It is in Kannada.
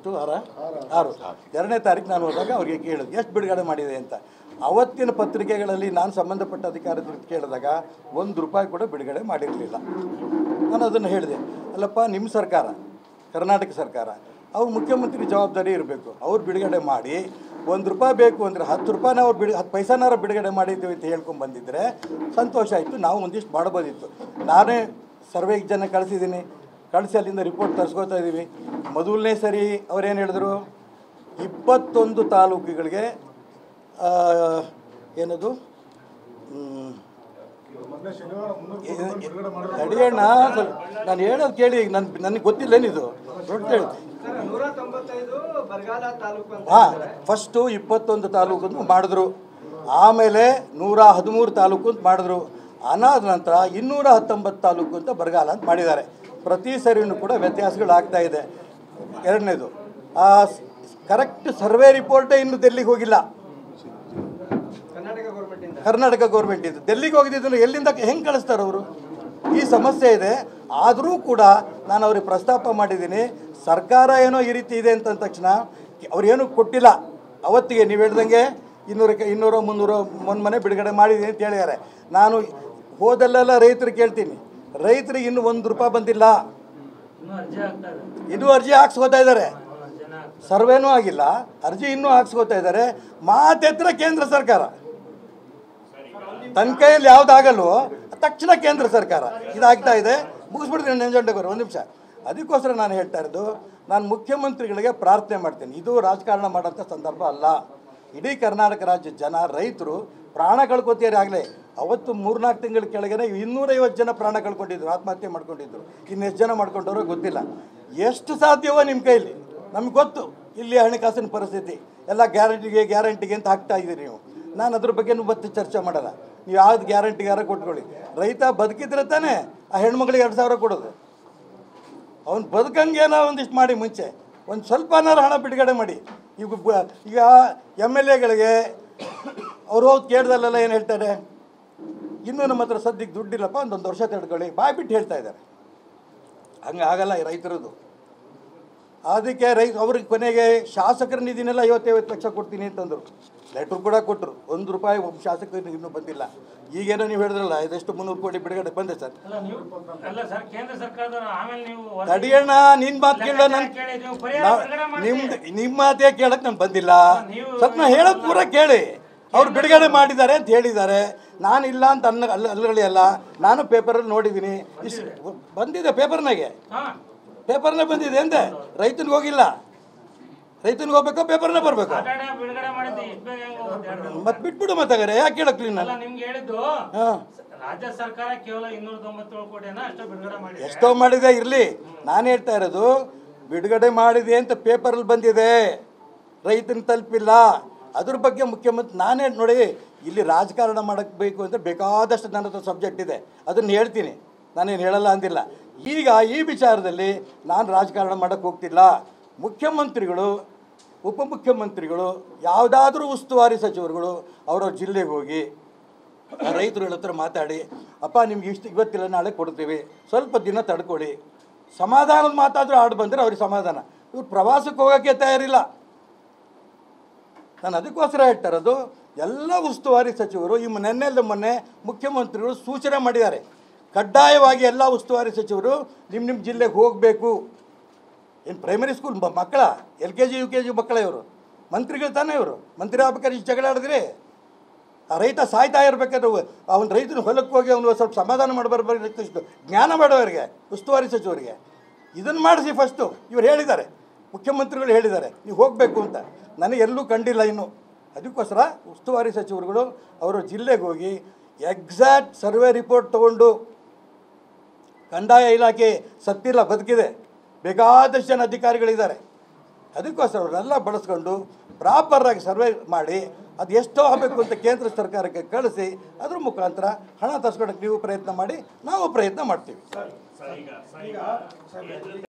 ಎಷ್ಟು ಆರ ಆರು ಎರಡನೇ ತಾರೀಕು ನಾನು ಹೋದಾಗ ಅವ್ರಿಗೆ ಕೇಳಿದೆ ಎಷ್ಟು ಬಿಡುಗಡೆ ಮಾಡಿದೆ ಅಂತ ಅವತ್ತಿನ ಪತ್ರಿಕೆಗಳಲ್ಲಿ ನಾನು ಸಂಬಂಧಪಟ್ಟ ಅಧಿಕಾರಿಗಳಿಗೆ ಕೇಳಿದಾಗ ಒಂದು ರೂಪಾಯಿ ಕೂಡ ಬಿಡುಗಡೆ ಮಾಡಿರಲಿಲ್ಲ ನಾನು ಅದನ್ನು ಹೇಳಿದೆ ಅಲ್ಲಪ್ಪ ನಿಮ್ಮ ಸರ್ಕಾರ ಕರ್ನಾಟಕ ಸರ್ಕಾರ ಅವ್ರು ಮುಖ್ಯಮಂತ್ರಿ ಜವಾಬ್ದಾರಿ ಇರಬೇಕು ಅವ್ರು ಬಿಡುಗಡೆ ಮಾಡಿ ಒಂದು ರೂಪಾಯಿ ಬೇಕು ಅಂದರೆ ಹತ್ತು ರೂಪಾಯಿನ ಅವ್ರು ಬಿಡು ಹತ್ತು ಪೈಸಾನಾರ ಬಿಡುಗಡೆ ಮಾಡಿದ್ದೀವಿ ಅಂತ ಹೇಳ್ಕೊಂಡು ಬಂದಿದ್ದರೆ ಸಂತೋಷ ಆಯಿತು ನಾವು ಒಂದಿಷ್ಟು ಮಾಡ್ಬೋದಿತ್ತು ನಾನೇ ಸರ್ವೆಗೆ ಜನ ಕಳಿಸಿದ್ದೀನಿ ಕಳಿಸಿ ಅಲ್ಲಿಂದ ರಿಪೋರ್ಟ್ ತರಿಸ್ಕೋತಾ ಇದ್ದೀವಿ ಮೊದಲನೇ ಸರಿ ಅವ್ರೇನು ಹೇಳಿದ್ರು ಇಪ್ಪತ್ತೊಂದು ತಾಲೂಕುಗಳಿಗೆ ಆ, ಏನದು ಹ್ಮ್, ತಡಿಯಣ್ಣ ಸ್ವಲ್ಪ ನಾನು ಹೇಳೋದು ಕೇಳಿ ಈಗ ನನ್ ನನಗೆ ಗೊತ್ತಿಲ್ಲೇನಿದು ದೊಡ್ಡ ಹೇಳಿ ನೂರ ತೊಂಬತ್ತೈದು ಬರಗಾಲ ತಾಲೂಕು ಅಂತ ಹಾಂ ಫಸ್ಟು ಇಪ್ಪತ್ತೊಂದು ತಾಲೂಕು ಮಾಡಿದ್ರು ಆಮೇಲೆ ನೂರ ಹದಿಮೂರು ತಾಲೂಕು ಅಂತ ಮಾಡಿದ್ರು ಅನಾದ ನಂತರ ಇನ್ನೂರ ಹತ್ತೊಂಬತ್ತು ತಾಲೂಕು ಅಂತ ಬರಗಾಲ ಅಂತ ಮಾಡಿದ್ದಾರೆ ಪ್ರತಿ ಸರಿನೂ ಕೂಡ ವ್ಯತ್ಯಾಸಗಳಾಗ್ತಾ ಇದೆ ಎರಡನೇದು ಆ ಕರೆಕ್ಟ್ ಸರ್ವೆ ರಿಪೋರ್ಟೇ ಇನ್ನೂ ಡೆಲ್ಲಿಗೆ ಹೋಗಿಲ್ಲ ಕರ್ನಾಟಕ ಗೌರ್ಮೆಂಟ್ ಇಂದ ಕರ್ನಾಟಕ ಗೌರ್ಮೆಂಟ್ ಇದು ಡೆಲ್ಲಿಗೆ ಹೋಗಿದ್ದನ್ನು ಎಲ್ಲಿಂದ ಹೆಂಗೆ ಕಳಿಸ್ತಾರೆ ಅವರು ಈ ಸಮಸ್ಯೆ ಇದೆ ಆದರೂ ಕೂಡ ನಾನು ಅವ್ರಿಗೆ ಪ್ರಸ್ತಾಪ ಮಾಡಿದ್ದೀನಿ ಸರ್ಕಾರ ಏನೋ ಈ ರೀತಿ ಇದೆ ಅಂತ ಅಂದ ತಕ್ಷಣ ಅವ್ರೇನು ಕೊಟ್ಟಿಲ್ಲ ಅವತ್ತಿಗೆ ನೀವು ಹೇಳ್ದಂಗೆ ಇನ್ನೂರಕ್ಕೆ ಇನ್ನೂರು ಮುನ್ನೂರು ಮೊನ್ನೆ ಮನೆ ಬಿಡುಗಡೆ ಮಾಡಿದ್ದೀನಿ ಅಂತ ಹೇಳಿದ್ದಾರೆ ನಾನು ಹೋದಲ್ಲೆಲ್ಲ ರೈತರು ಕೇಳ್ತೀನಿ ರೈತರಿಗೆ ಇನ್ನೂ ಒಂದು ರೂಪಾಯಿ ಬಂದಿಲ್ಲ ಇನ್ನೂ ಅರ್ಜಿ ಆಗ್ತಾ ಇದೆ ಇನ್ನೂ ಅರ್ಜಿ ಹಾಕ್ಸ್ಕೋತಾ ಇದ್ದಾರೆ ಜನ ಸರ್ವೇನೂ ಆಗಿಲ್ಲ ಅರ್ಜಿ ಇನ್ನೂ ಹಾಕ್ಸ್ಕೋತಾ ಇದ್ದಾರೆ ಮಾತೆತ್ರ ಕೇಂದ್ರ ಸರ್ಕಾರ ತನ್ನ ಕೈಯಲ್ಲಿ ಯಾವುದಾಗಲ್ವೋ ತಕ್ಷಣ ಕೇಂದ್ರ ಸರ್ಕಾರ ಇದಾಗ್ತಾ ಇದೆ ಮುಗಿಸ್ಬಿಡ್ತೀನಿ ನಂಜುಂಡೇಗೌಡ ಒಂದು ನಿಮಿಷ ಅದಕ್ಕೋಸ್ಕರ ನಾನು ಹೇಳ್ತಾ ಇರೋದು ನಾನು ಮುಖ್ಯಮಂತ್ರಿಗಳಿಗೆ ಪ್ರಾರ್ಥನೆ ಮಾಡ್ತೀನಿ ಇದು ರಾಜಕಾರಣ ಮಾಡೋಂಥ ಸಂದರ್ಭ ಅಲ್ಲ ಇಡೀ ಕರ್ನಾಟಕ ರಾಜ್ಯದ ಜನ ರೈತರು ಪ್ರಾಣ ಕಳ್ಕೊತೀರಿ ಆಗಲೇ ಅವತ್ತು ಮೂರ್ನಾಲ್ಕು ತಿಂಗಳ ಕೆಳಗಡೆ ಇನ್ನೂರೈವತ್ತು ಜನ ಪ್ರಾಣ ಕಳ್ಕೊಂಡಿದ್ರು ಆತ್ಮಹತ್ಯೆ ಮಾಡ್ಕೊಂಡಿದ್ರು ಇನ್ನೆಷ್ಟು ಜನ ಮಾಡ್ಕೊಂಡವ್ರೋ ಗೊತ್ತಿಲ್ಲ ಎಷ್ಟು ಸಾಧ್ಯವೋ ನಿಮ್ಮ ಕೈಲಿ ನಮ್ಗೆ ಗೊತ್ತು ಇಲ್ಲಿ ಹಣಕಾಸಿನ ಪರಿಸ್ಥಿತಿ ಎಲ್ಲ ಗ್ಯಾರಂಟಿಗೆ ಗ್ಯಾರಂಟಿಗೆ ಅಂತ ಹಾಕ್ತಾ ಇದ್ದೀರಿ ನೀವು ನಾನು ಅದ್ರ ಬಗ್ಗೆ ಮತ್ತೆ ಚರ್ಚೆ ಮಾಡಲ್ಲ ನೀವು ಯಾವ್ದು ಗ್ಯಾರಂಟಿಗಾರ ಕೊಟ್ಕೊಳ್ಳಿ ರೈತ ಬದುಕಿದ್ರೆ ತಾನೇ ಆ ಹೆಣ್ಮಕ್ಳಿಗೆ ಎರಡು ಸಾವಿರ ಕೊಡೋದು ಅವ್ನು ಬದುಕಂಗೇನೋ ಒಂದಿಷ್ಟು ಮಾಡಿ ಮುಂಚೆ ಒಂದು ಸ್ವಲ್ಪನಾರು ಹಣ ಬಿಡುಗಡೆ ಮಾಡಿ ಈಗ ಬ- ಈಗ ಎಮ್ ಎಲ್ ಎಗಳಿಗೆ ಅವ್ರು ಹೋಗಿ ಕೇಳ್ದಲ್ಲೆಲ್ಲ ಏನು ಹೇಳ್ತಾರೆ ಇನ್ನೂ ನಮ್ಮ ಹತ್ರ ಸದ್ಯಕ್ಕೆ ದುಡ್ಡಿಲ್ಲಪ್ಪ ಒಂದೊಂದು ವರ್ಷ ತಡ್ಕೊಳ್ಳಿ ಬಾಯ್ ಬಿಟ್ಟು ಹೇಳ್ತಾ ಇದ್ದಾರೆ ಹಂಗೆ ಆಗಲ್ಲ ಈ ರೈತರದು ಅದಕ್ಕೆ ರೈ ಅವ್ರಿಗೆ ಕೊನೆಗೆ ಶಾಸಕರ ನಿಧಿನೆಲ್ಲ ಐವತ್ತೈವತ್ತು ಲಕ್ಷ ಕೊಡ್ತೀನಿ ಅಂತಂದರು ಲೆಟ್ರ್ ಕೂಡ ಕೊಟ್ಟರು ಒಂದು ರೂಪಾಯಿ ಒಬ್ಬ ಶಾಸಕರಿಗೆ ಇನ್ನೂ ಬಂದಿಲ್ಲ ಈಗೇನೋ ನೀವು ಹೇಳಿದ್ರಲ್ಲ ಇದೆಷ್ಟು ಮುನ್ನೂರು ಕೋಟಿ ಬಿಡುಗಡೆ ಬಂದೆ ಸರ್ ಅಲ್ಲ ನೀವು ಅಲ್ಲ ಸರ್ ಕೇಂದ್ರ ಸರ್ಕಾರದವರು ಆಮೇಲೆ ನೀವು ವರದಿ- ತಡಿಯಣ್ಣ ನಿನ್ ಮಾತು ಕೇಳ ನನ್ ಕೇಳಿ ನೀವು ಪರಿಹಾರ ಬಿಡುಗಡೆ ಮಾಡಿ. ನಿಮ್ದು ನಿಮ್ಮ ಮಾತೇ ಕೇಳಕ್ ನಾನು ಬಂದಿಲ್ಲ ನೀವು- ಸ್ವಲ್ಪ ನಾ ಹೇಳೋದು ಪೂರ ಕೇಳಿ ಅವ್ರು ಬಿಡುಗಡೆ ಮಾಡಿದ್ದಾರೆ ಅಂತ ಹೇಳಿದ್ದಾರೆ ನಾನು ಇಲ್ಲ ಅಂತ ಅನ್ನ ಅಲ್ಲ ಅಲ್ಲಗಳಿ ಅಲ್ಲ ನಾನು ಪೇಪರಲ್ಲಿ ನೋಡಿದ್ದೀನಿ ಇಸ್ ಬಂದಿದೆ ಪೇಪರ್ನಾಗೆ ಹಾ ಪೇಪರ್ನೇ ಬಂದಿದೆ ಅಂದೆ ರೈತನಿಗೆ ಹೋಗಿಲ್ಲ ರೈತನಿಗೆ ಹೋಗ್ಬೇಕು ಪೇಪರ್ನೇ ಬರಬೇಕು ಸಾಟರ್ಡೆ ಬಿಡುಗಡೆ ಮಾಡಿದ್ದು ಇಷ್ಟು ಬೇಗ ಹೆಂಗ್ ಹೋಗುತ್ತೆ ಹೇಳ್ರಿ? ಮತ್ತೆ ಬಿಟ್ಬಿಡು ಮತ್ತಾಗರೆ ಯಾಕೆ ಹೇಳಕ್ ನೀನು ಅಲ್ಲ ನಿಮ್ಗೆ ಹೇಳಿದ್ದು ಹಾಂ ರಾಜ್ಯ ಸರ್ಕಾರ ಕೇವಲ ಇನ್ನೂರ ತೊಂಬತ್ತೇಳು ಕೋಟಿಯನ್ನ ಅಷ್ಟೇ ಬಿಡುಗಡೆ ಮಾಡಿದೆ ಎಷ್ಟೋ ಮಾಡಿದೆ ಇರಲಿ ನಾನು ಹೇಳ್ತಾ ಇರೋದು ಬಿಡುಗಡೆ ಮಾಡಿದೆ ಅಂತ ಪೇಪರಲ್ಲಿ ಬಂದಿದೆ ರೈತನ ತಲುಪಿಲ್ಲ ಅದ್ರ ಬಗ್ಗೆ ಮುಖ್ಯಮಂತ್ರಿ ನಾನೇ ನೋಡಿ ಇಲ್ಲಿ ರಾಜಕಾರಣ ಮಾಡಕ್ಕೆ ಬೇಕು ಅಂತ ಬೇಕಾದಷ್ಟು ನನ್ನ ಹತ್ರ ಸಬ್ಜೆಕ್ಟ್ ಇದೆ ಅದನ್ನು ಹೇಳ್ತೀನಿ ನಾನೇನು ಹೇಳಲ್ಲ ಅಂದಿಲ್ಲ ಈಗ ಈ ವಿಚಾರದಲ್ಲಿ ನಾನು ರಾಜಕಾರಣ ಮಾಡೋಕ್ಕೆ ಹೋಗ್ತಿಲ್ಲ ಮುಖ್ಯಮಂತ್ರಿಗಳು ಉಪಮುಖ್ಯಮಂತ್ರಿಗಳು ಯಾವುದಾದ್ರೂ ಉಸ್ತುವಾರಿ ಸಚಿವರುಗಳು ಅವರವ್ರ ಜಿಲ್ಲೆಗೆ ಹೋಗಿ ಆ ರೈತರುಗಳ ಹತ್ರ ಮಾತಾಡಿ ಅಪ್ಪ ನಿಮ್ಗೆ ಇಷ್ಟು ಇವತ್ತಿಲ್ಲ ನಾಳೆ ಕೊಡ್ತೀವಿ ಸ್ವಲ್ಪ ದಿನ ತಡ್ಕೊಳ್ಳಿ ಸಮಾಧಾನದ ಮಾತಾದರೂ ಆಡು ಬಂದರೆ ಅವ್ರಿಗೆ ಸಮಾಧಾನ ಇವ್ರು ಪ್ರವಾಸಕ್ಕೆ ಹೋಗೋಕ್ಕೆ ತಯಾರಿಲ್ಲ ನಾನು ಅದಕ್ಕೋಸ್ಕರ ಹೇಳ್ತಾ ಇರೋದು ಎಲ್ಲ ಉಸ್ತುವಾರಿ ಸಚಿವರು ಈ ನೆನ್ನೆಲ್ಲ ಮೊನ್ನೆ ಮುಖ್ಯಮಂತ್ರಿಗಳು ಸೂಚನೆ ಮಾಡಿದ್ದಾರೆ ಕಡ್ಡಾಯವಾಗಿ ಎಲ್ಲ ಉಸ್ತುವಾರಿ ಸಚಿವರು ನಿಮ್ಮ ನಿಮ್ಮ ಜಿಲ್ಲೆಗೆ ಹೋಗಬೇಕು ಏನು ಪ್ರೈಮರಿ ಸ್ಕೂಲ್ ಮಕ್ಕಳ L K G U K G ಮಕ್ಕಳ ಇವರು ಮಂತ್ರಿಗಳು ತಾನೇ ಇವರು ಮಂತ್ರಿ ಆಗ್ಬೇಕಾದ್ರೆ ಇಷ್ಟು ಜಗಳ ಆಡಿದ್ರಿ ಆ ರೈತ ಸಾಯ್ತಾ ಇರ್ಬೇಕಾದ್ರೆ ಅವ್ನು ರೈತನ ಹೊಲಕ್ಕೆ ಹೋಗಿ ಅವನು ಸ್ವಲ್ಪ ಸಮಾಧಾನ ಮಾಡಿ ಬರ್ಬೇಕು ಜ್ಞಾನ ಮಾಡೋರಿಗೆ ಉಸ್ತುವಾರಿ ಸಚಿವರಿಗೆ ಇದನ್ನು ಮಾಡಿಸಿ ಫಸ್ಟು ಇವ್ರು ಹೇಳಿದ್ದಾರೆ ಮುಖ್ಯಮಂತ್ರಿಗಳು ಹೇಳಿದ್ದಾರೆ ನೀವು ಹೋಗಬೇಕು ಅಂತ ನನಗೆ ಎಲ್ಲೂ ಕಂಡಿಲ್ಲ ಇನ್ನು ಅದಕ್ಕೋಸ್ಕರ ಉಸ್ತುವಾರಿ ಸಚಿವರುಗಳು ಅವರು ಜಿಲ್ಲೆಗೆ ಹೋಗಿ ಎಕ್ಸಾಕ್ಟ್ ಸರ್ವೆ ರಿಪೋರ್ಟ್ ತೊಗೊಂಡು ಕಂದಾಯ ಇಲಾಖೆ ಸತ್ತಿಲ್ಲ ಬದುಕಿದೆ ಬೇಕಾದಷ್ಟು ಜನ ಅಧಿಕಾರಿಗಳಿದ್ದಾರೆ ಅದಕ್ಕೋಸ್ಕರ ಅವರೆಲ್ಲ ಬಳಸ್ಕೊಂಡು ಪ್ರಾಪರಾಗಿ ಸರ್ವೆ ಮಾಡಿ ಅದು ಎಷ್ಟೋ ಆಗಬೇಕು ಅಂತ ಕೇಂದ್ರ ಸರ್ಕಾರಕ್ಕೆ ಕಳಿಸಿ ಅದ್ರ ಮುಖಾಂತರ ಹಣ ತರಿಸ್ಕೊಳಕ್ಕೆ ನೀವು ಪ್ರಯತ್ನ ಮಾಡಿ ನಾವು ಪ್ರಯತ್ನ ಮಾಡ್ತೀವಿ